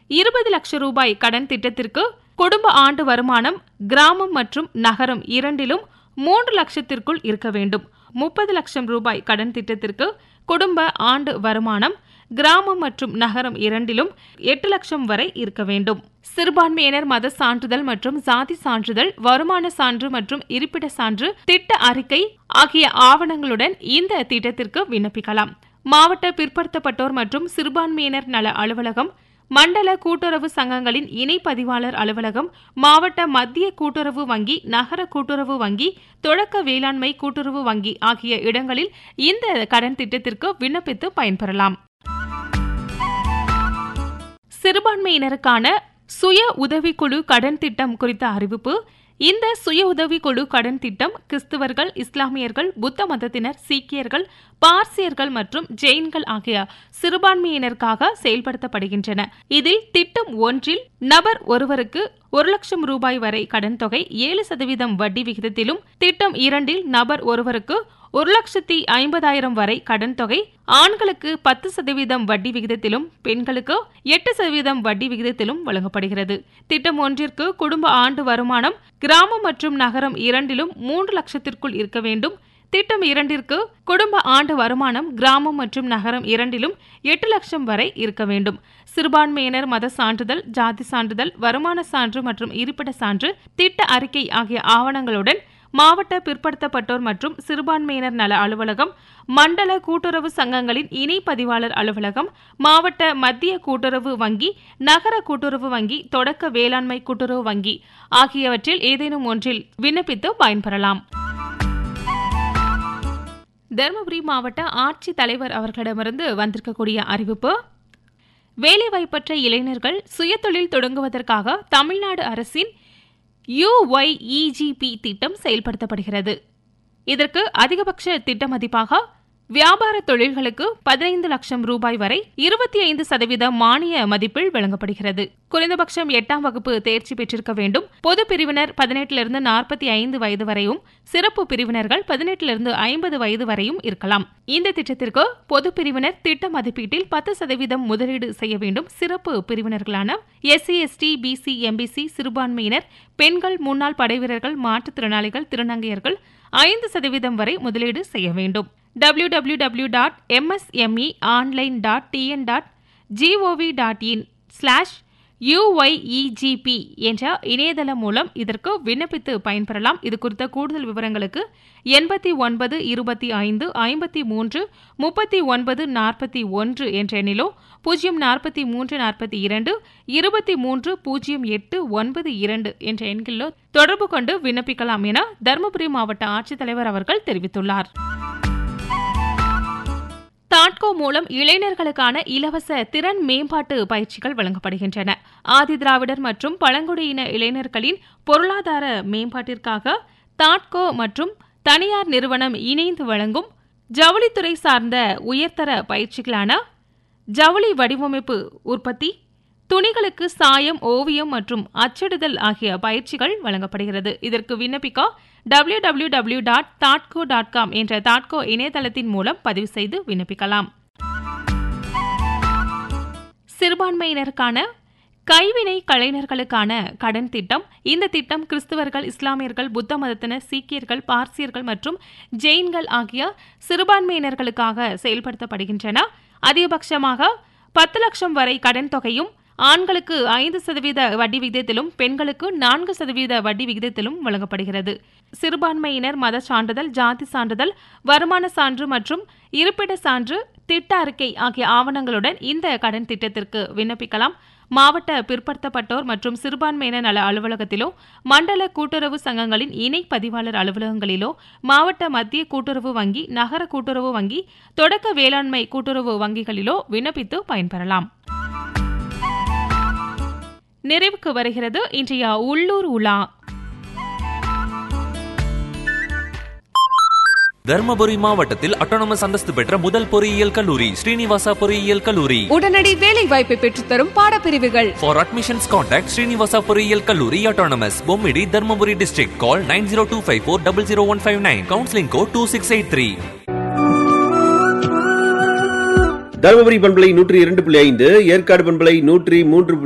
இருபது லட்சம் ரூபாய் கடன் திட்டத்திற்கு குடும்ப ஆண்டு வருமானம் கிராமம் மற்றும் நகரம் இரண்டிலும் மூன்று லட்சத்திற்குள் இருக்க வேண்டும் முப்பது லட்சம் ரூபாய் கடன் திட்டத்திற்கு குடும்ப ஆண்டு வருமானம் கிராமம் மற்றும் நகரம் இரண்டிலும் எட்டு லட்சம் வரை இருக்க வேண்டும் சிறுபான்மையினர் மத சான்றிதழ் மற்றும் சாதி சான்றிதழ் வருமான சான்று மற்றும் இருப்பிட சான்று திட்ட அறிக்கை ஆகிய ஆவணங்களுடன் இந்த திட்டத்திற்கு விண்ணப்பிக்கலாம் மாவட்ட பிற்படுத்தப்பட்டோர் மற்றும் சிறுபான்மையினர் நல அலுவலகம் மண்டல கூட்டுறவு சங்கங்களின் இணை பதிவாளர் அலுவலகம் மாவட்ட மத்திய கூட்டுறவு வங்கி நகர கூட்டுறவு வங்கி தொடக்க வேளாண்மை கூட்டுறவு வங்கி ஆகிய இடங்களில் இந்த கடன் திட்டத்திற்கு விண்ணப்பித்து பயன்பெறலாம் சிறுபான்மையினருக்கான சுய உதவிக்குழு கடன் திட்டம் குறித்த அறிவிப்பு இந்த சுய உதவிக்குழு கடன் திட்டம் கிறிஸ்தவர்கள் இஸ்லாமியர்கள் புத்த மதத்தினர் சீக்கியர்கள் பார்சியர்கள் மற்றும் ஜெயின்கள் ஆகிய சிறுபான்மையினருக்காக செயல்படுத்தப்படுகின்றன இதில் திட்டம் ஒன்றில் நபர் ஒருவருக்கு ஒரு லட்சம் ரூபாய் வரை கடன் தொகை ஏழு சதவீதம் வட்டி விகிதத்திலும் திட்டம் இரண்டில் நபர் ஒருவருக்கு ஒரு லட்சத்தி ஐம்பதாயிரம் வரை கடன் தொகை ஆண்களுக்கு பத்து சதவீதம் வட்டி விகிதத்திலும் பெண்களுக்கு எட்டு சதவீதம் வட்டி விகிதத்திலும் வழங்கப்படுகிறது திட்டம் ஒன்றிற்கு குடும்ப ஆண்டு வருமானம் கிராமம் மற்றும் நகரம் இரண்டிலும் மூன்று லட்சத்திற்குள் இருக்க வேண்டும் திட்டம் இரண்டிற்கு குடும்ப ஆண்டு வருமானம் கிராமம் மற்றும் நகரம் இரண்டிலும் எட்டு லட்சம் வரை இருக்க வேண்டும் சிறுபான்மையினர் மத சான்றிதழ் ஜாதி சான்றிதழ் வருமான சான்று மற்றும் இருப்பிட சான்று திட்ட அறிக்கை ஆகிய ஆவணங்களுடன் மாவட்ட பிற்படுத்தப்பட்டோர் மற்றும் சிறுபான்மையினர் நல அலுவலகம் மண்டல கூட்டுறவு சங்கங்களின் இணை பதிவாளர் அலுவலகம் மாவட்ட மத்திய கூட்டுறவு வங்கி நகர கூட்டுறவு வங்கி தொடக்க வேளாண்மை கூட்டுறவு வங்கி ஆகியவற்றில் ஏதேனும் ஒன்றில் விண்ணப்பித்து பயன்பெறலாம் தருமபுரி மாவட்ட ஆட்சித் தலைவர் அவர்களிடமிருந்து வந்திருக்கக்கூடிய அறிவிப்பு வேலைவாய்ப்பற்ற இளைஞர்கள் சுயதொழில் தொடங்குவதற்காக தமிழ்நாடு அரசின் யுஒய்இஜிபி திட்டம் செயல்படுத்தப்படுகிறது இதற்கு அதிகபட்ச திட்ட மதிப்பாக வியாபார தொழில்களுக்கு பதினைந்து லட்சம் ரூபாய் வரை இருபத்தி ஐந்து சதவீத மானிய மதிப்பில் வழங்கப்படுகிறது குறைந்தபட்சம் எட்டாம் வகுப்பு தேர்ச்சி பெற்றிருக்க வேண்டும் பொது பிரிவினர் பதினெட்டிலிருந்து நாற்பத்தி ஐந்து வயது வரையும் சிறப்பு பிரிவினர்கள் பதினெட்டிலிருந்து ஐம்பது வயது வரையும் இருக்கலாம் இந்த திட்டத்திற்கு பொது பிரிவினர் திட்ட மதிப்பீட்டில் பத்து சதவீதம் முதலீடு செய்ய வேண்டும் சிறப்பு பிரிவினர்களான எஸ்சி எஸ்டி பிசி எம்பிசி சிறுபான்மையினர் பெண்கள் முன்னாள் படைவீரர்கள் மாற்றுத்திறனாளிகள் திருநங்கையர்கள் ஐந்து சதவீதம் வரை முதலீடு செய்ய வேண்டும் W W W dot MSME online dot TN dot GOV dot in slash UYEGP என்ற இணையதளம் மூலம் இதற்கு விண்ணப்பித்து பயன்பெறலாம் இது குறித்த கூடுதல் விவரங்களுக்கு எண்பத்தி ஒன்பது இருபத்தி ஐந்து ஐம்பத்தி மூன்று முப்பத்தி ஒன்பது நாற்பத்தி ஒன்று என்ற எண்ணிலோ பூஜ்ஜியம் நாற்பத்தி மூன்று நாற்பத்தி இரண்டு இருபத்தி மூன்று பூஜ்ஜியம் எட்டு ஒன்பது இரண்டு என்ற எண்களிலோ தொடர்பு கொண்டு விண்ணப்பிக்கலாம் என தருமபுரி மாவட்ட ஆட்சித்தலைவர் அவர்கள் தெரிவித்துள்ளார் தாட்கோ மூலம் இளைஞர்களுக்கான இலவச திறன் மேம்பாட்டு பயிற்சிகள் வழங்கப்படுகின்றன ஆதிதிராவிடர் மற்றும் பழங்குடியின இளைஞர்களின் பொருளாதார மேம்பாட்டிற்காக தாட்கோ மற்றும் தனியார் நிறுவனம் இணைந்து வழங்கும் ஜவுளித்துறை சார்ந்த உயர்தர பயிற்சிகளான ஜவுளி வடிவமைப்பு உற்பத்தி துணிகளுக்கு சாயம் ஓவியம் மற்றும் அச்சிடுதல் ஆகிய பயிற்சிகள் வழங்கப்படுகிறது இதற்கு விண்ணப்பிக்க டபிள்யூ டபிள்யூ டபிள்யூ டாட் தாட்கோ டாட் காம் என்ற தாட்கோ இணையதளத்தின் மூலம் பதிவு செய்து விண்ணப்பிக்கலாம் சிறுபான்மையினருக்கான கைவினை கலைஞர்களுக்கான கடன் திட்டம் இந்த திட்டம் கிறிஸ்தவர்கள் இஸ்லாமியர்கள் புத்த மதத்தினர் சீக்கியர்கள் பார்சியர்கள் மற்றும் ஜெயின்கள் ஆகிய சிறுபான்மையினர்களுக்காக செயல்படுத்தப்படுகின்றன அதிகபட்சமாக பத்து லட்சம் வரை கடன் தொகையும் ஆண்களுக்கு ஐந்து சதவீத வட்டி விகிதத்திலும் பெண்களுக்கு நான்கு சதவீத வட்டி விகிதத்திலும் வழங்கப்படுகிறது சிறுபான்மையினர் மத சான்றிதழ் ஜாதி சான்றிதழ் வருமான சான்று மற்றும் இருப்பிட சான்று திட்ட அறிக்கை ஆகிய ஆவணங்களுடன் இந்த கடன் திட்டத்திற்கு விண்ணப்பிக்கலாம் மாவட்ட பிற்படுத்தப்பட்டோர் மற்றும் சிறுபான்மையினர் நல அலுவலகத்திலோ மண்டல கூட்டுறவு சங்கங்களின் இணை பதிவாளர் அலுவலகங்களிலோ மாவட்ட மத்திய கூட்டுறவு வங்கி நகர கூட்டுறவு வங்கி தொடக்க வேளாண்மை கூட்டுறவு வங்கிகளிலோ விண்ணப்பித்து பயன்பெறலாம் நிறைவுக்கு வருகிறது இன்றைய உள்ளூர் உலா தர்மபுரி மாவட்டத்தில் அட்டானமஸ் அந்தஸ்து பெற்ற முதல் பொறியியல் கல்லூரி ஸ்ரீனிவாசா பொறியியல் கல்லூரி உடனடி வேலை வாய்ப்பை பெற்றுத்தரும் பாடப்பிரிவுகள் ஃபார் அட்மிஷன்ஸ் கான்டாக்ட் ஸ்ரீனிவாசா பொறியியல் கல்லூரி autonomous Bommidi Dharmapuri district call nine zero two five four double zero one five nine counselling code two six eight three Dharmapuri பண்பலை நூற்றி இரண்டு புள்ளி ஐந்து ஏற்காடு பண்பலை நூற்றி மூன்று